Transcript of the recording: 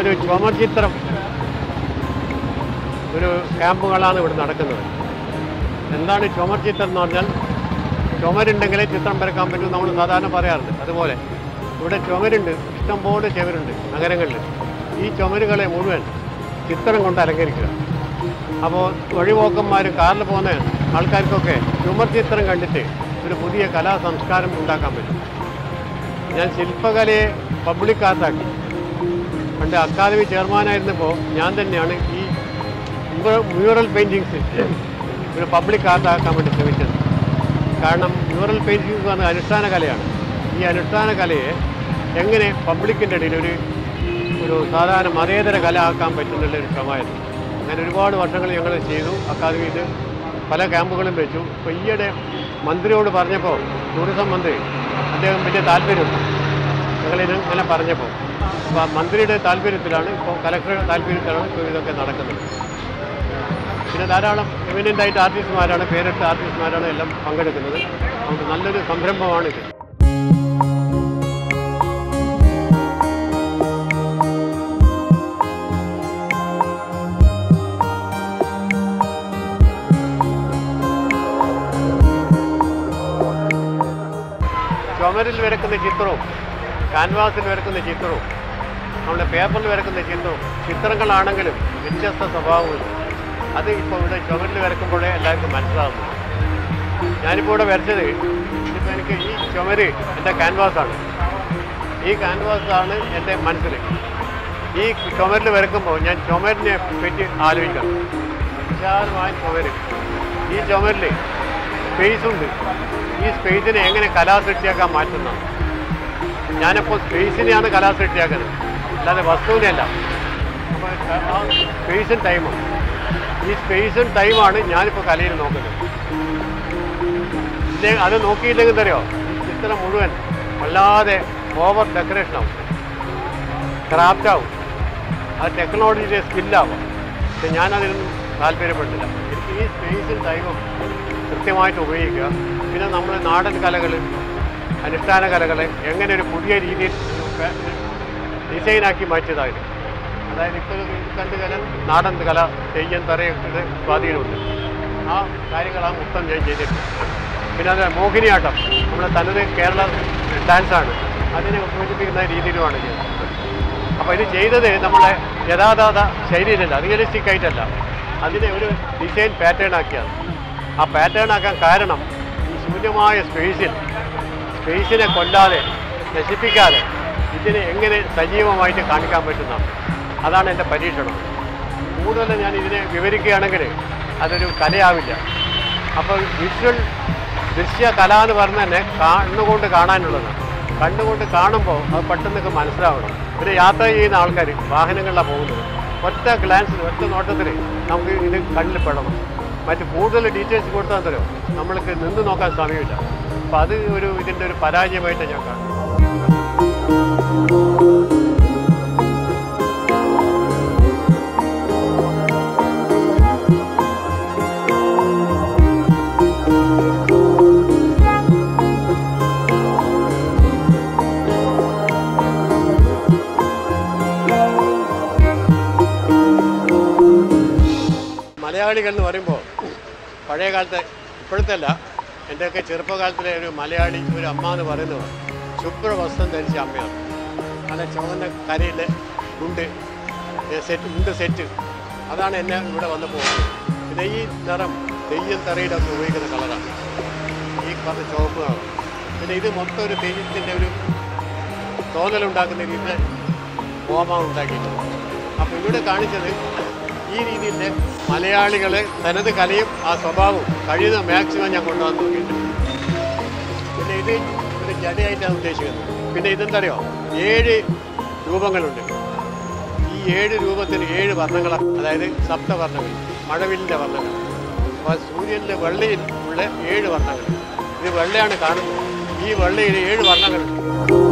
ഒരു ചുമർ ചിത്രം ഒരു ക്യാമ്പുകളാണ് ഇവിടെ നടക്കുന്നത് എന്താണ് ചുമർ ചിത്രം എന്ന് പറഞ്ഞാൽ ചുമരുണ്ടെങ്കിലേ ചിത്രം വരക്കാൻ പറ്റും നമ്മൾ സാധാരണ പറയാറുണ്ട് അതുപോലെ ഇവിടെ ചുമരുണ്ട് ഇഷ്ടംപോലെ ചുമരുണ്ട് നഗരങ്ങളിൽ ഈ ചുമരുകളെ മുഴുവൻ ചിത്രം കൊണ്ട് അലങ്കരിക്കുക അപ്പോൾ വഴിപോക്കന്മാർ കാറിൽ പോകുന്ന ആൾക്കാർക്കൊക്കെ ചുമർ ചിത്രം കണ്ടിട്ട് ഒരു പുതിയ കലാ സംസ്കാരം ഉണ്ടാക്കാൻ പറ്റും ഞാൻ ശില്പകലയെ പബ്ലിക്കാർട്ടാക്കി പണ്ട് അക്കാദമി ചെയർമാനായിരുന്നപ്പോൾ ഞാൻ തന്നെയാണ് ഈ മ്യൂറൽ പെയിൻറ്റിങ്സ് ഒരു പബ്ലിക് ആർട്ടാക്കാൻ വേണ്ടി ശ്രമിച്ചത് കാരണം മ്യൂറൽ പെയിൻറ്റിംഗ് എന്ന് പറഞ്ഞാൽ അനുഷ്ഠാന കലയാണ് ഈ അനുഷ്ഠാന കലയെ എങ്ങനെ പബ്ലിക്കിൻ്റെ ഇടയിൽ ഒരു ഒരു സാധാരണ മതേതര കല ആക്കാൻ പറ്റുന്നുള്ള ഒരു ശ്രമമായിരുന്നു അങ്ങനെ ഒരുപാട് വർഷങ്ങൾ ഞങ്ങൾ ചെയ്തു അക്കാദമിയിൽ പല ക്യാമ്പുകളും വെച്ചു ഇപ്പോൾ ഈയിടെ മന്ത്രിയോട് പറഞ്ഞപ്പോൾ ടൂറിസം മന്ത്രി അദ്ദേഹം വലിയ താല്പര്യമുണ്ട് ഞങ്ങളിത് ഇങ്ങനെ പറഞ്ഞപ്പോൾ അപ്പോൾ മന്ത്രിയുടെ താല്പര്യത്തിലാണ് ഇപ്പോൾ കലക്ടറുടെ താല്പര്യത്തിലാണ് ഇപ്പോൾ ഇതൊക്കെ നടക്കുന്നത് പിന്നെ ധാരാളം എമിനൻ്റ് ആയിട്ട് ആർട്ടിസ്റ്റുമാരാണ് പേരെടുത്ത ആർട്ടിസ്റ്റുമാരാണ് എല്ലാം പങ്കെടുക്കുന്നത് അതുകൊണ്ട് നല്ലൊരു സംരംഭമാണിത് ചുമരിൽ വരക്കുന്ന ചിത്രവും കാൻവാസിൽ വരക്കുന്ന ചിത്രവും നമ്മുടെ പേപ്പറിൽ വരക്കുന്ന ചിത്രവും ചിത്രങ്ങളാണെങ്കിലും വ്യത്യസ്ത സ്വഭാവമില്ല അത് ഇപ്പോൾ ഇവിടെ ചുമരിൽ വരക്കുമ്പോഴേ എല്ലാവർക്കും മനസ്സിലാകുന്നു ഞാനിപ്പോൾ ഇവിടെ വരച്ചത് ഇപ്പോൾ എനിക്ക് ഈ ചുമര് എൻ്റെ ക്യാൻവാസാണ് ഈ ക്യാൻവാസാണ് എൻ്റെ മനസ്സിൽ ഈ ചുമരിൽ വരക്കുമ്പോൾ ഞാൻ ചുമരിനെ പറ്റി ആലോചിക്കണം വിശാലമായ ചുമര് ഈ ചുമരിൽ സ്പേസ് ഉണ്ട് ഈ സ്പേസിനെ എങ്ങനെ കലാസൃഷ്ടിയാക്കാൻ മാറ്റുന്നതാണ് ഞാനിപ്പോൾ സ്പേസിനെയാണ് കലാസൃഷ്ടിയാക്കുന്നത് അല്ലാതെ വസ്തുവിനെയല്ല അപ്പോൾ ആ സ്പേസും ടൈമും ഈ സ്പേസും ടൈമാണ് ഞാനിപ്പോൾ കലയിൽ നോക്കുന്നത് ഇല്ലേ അത് നോക്കിയില്ലെങ്കിൽ എന്തറിയോ ഈ ചിത്രം മുഴുവൻ വല്ലാതെ ഓവർ ഡെക്കറേഷൻ ആവും ക്രാഫ്റ്റ് ആവും അത് ടെക്നോളജിയുടെ സ്കില്ലാവും പക്ഷെ ഞാനതിനൊന്നും താല്പര്യപ്പെടുന്നില്ല എനിക്ക് ഈ സ്പേസും ടൈമും കൃത്യമായിട്ട് ഉപയോഗിക്കുക പിന്നെ നമ്മൾ നാടൻ കലകൾ അനുഷ്ഠാന കലകൾ എങ്ങനെ ഒരു പുതിയ രീതിയിൽ ഡിസൈനാക്കി മാറ്റിയതായിരുന്നു അതായത് ഇപ്പോൾ കണ്ട് കല നാടൻ കല തെയ്യം തറയൊക്കെ സ്വാധീനമുണ്ട് ആ കാര്യങ്ങളാണ് മൊത്തം ഞാൻ ചെയ്തിട്ടുണ്ട് പിന്നെ അത് മോഹിനിയാട്ടം നമ്മുടെ തനത് കേരള ഡാൻസാണ് അതിനെ സൂചിപ്പിക്കുന്ന രീതിയിലുമാണ് ചെയ്തത് അപ്പോൾ ഇത് ചെയ്തത് നമ്മളെ യഥാതാത ശൈലിയിലല്ല റിയലിസ്റ്റിക് ആയിട്ടല്ല അതിനെ ഒരു ഡിസൈൻ പാറ്റേൺ ആക്കിയാണ് ആ പാറ്റേൺ ആക്കാൻ കാരണം ഈ ശൂന്യമായ സ്പേസിൽ സ്പേസിനെ കൊല്ലാതെ നശിപ്പിക്കാതെ ഇതിനെ എങ്ങനെ സജീവമായിട്ട് കാണിക്കാൻ പറ്റുന്നതാണ് അതാണ് എൻ്റെ പരീക്ഷണം കൂടുതൽ ഞാൻ ഇതിനെ വിവരിക്കുകയാണെങ്കിൽ അതൊരു കലയാവില്ല അപ്പോൾ വിഷ്വൽ ദൃശ്യ കല എന്ന് പറഞ്ഞാൽ തന്നെ കണ്ണുകൊണ്ട് കാണാനുള്ളതാണ് കണ്ണുകൊണ്ട് കാണുമ്പോൾ അത് പെട്ടെന്നൊക്കെ മനസ്സിലാവണം പിന്നെ യാത്ര ചെയ്യുന്ന ആൾക്കാർ വാഹനങ്ങളിലാണ് പോകുന്നത് ഒറ്റ ഗ്ലാൻസിൽ ഒറ്റ നോട്ടത്തിൽ നമുക്ക് ഇത് കണ്ണിൽ പെടണം മറ്റ് കൂടുതൽ ഡീറ്റെയിൽസ് കൊടുത്താൽ തരുമോ നമ്മൾക്ക് നിന്ന് നോക്കാൻ സമയമില്ല അപ്പം അത് ഒരു ഇതിൻ്റെ ഒരു പരാജയമായിട്ട് ഞാൻ കാണുന്നു മലയാളികൾ എന്ന് പറയുമ്പോൾ പഴയ കാലത്തെ ഇപ്പോഴത്തെ അല്ല എൻ്റെയൊക്കെ ചെറുപ്പകാലത്തിലെ ഒരു മലയാളി ഒരു അമ്മ എന്ന് പറയുന്നത് ശുഭ്രവസ്ത്രം ധരിച്ച അമ്മയാണ് നല്ല ചുവന്ന കരയിലെ ഉണ്ട് സെറ്റ് ഉണ്ട് സെറ്റ് അതാണ് എന്നെ ഇവിടെ വന്ന് പോകുന്നത് പിന്നെ ഈ നിറം തെയ്യം തറയുടെ ഒക്കെ ഉപയോഗിക്കുന്ന കളറാണ് ഈ പറഞ്ഞ ചുവപ്പ് കളർ പിന്നെ ഇത് മൊത്തം ഒരു തെയ്യത്തിൻ്റെ ഒരു തോന്നലുണ്ടാക്കുന്ന രീതിയിൽ ഹോമം ഉണ്ടാക്കിയിട്ടുണ്ട് അപ്പോൾ ഇവിടെ കാണിച്ചത് ഈ രീതിയിൽ മലയാളികൾ തനത് കലയും ആ സ്വഭാവവും കഴിയുന്ന മാക്സിമം ഞാൻ കൊണ്ടുവന്ന് നോക്കിയിട്ടുണ്ട് പിന്നെ ഇത് ഒരു ജടയായിട്ടാണ് ഉദ്ദേശിക്കുന്നത് പിന്നെ ഇതെന്തറിയോ ഏഴ് രൂപങ്ങളുണ്ട് ഈ ഏഴ് രൂപത്തിന് ഏഴ് വർണ്ണങ്ങളാണ് അതായത് സപ്തവർണ്ണങ്ങൾ മഴവില്ലിൻ്റെ വർണ്ണങ്ങൾ അപ്പോൾ സൂര്യൻ്റെ വെള്ളയിൽ ഉള്ള ഏഴ് വർണ്ണങ്ങൾ ഇത് വെള്ളയാണ് കാണുന്നത് ഈ വെള്ളയിൽ ഏഴ് വർണ്ണങ്ങളുണ്ട്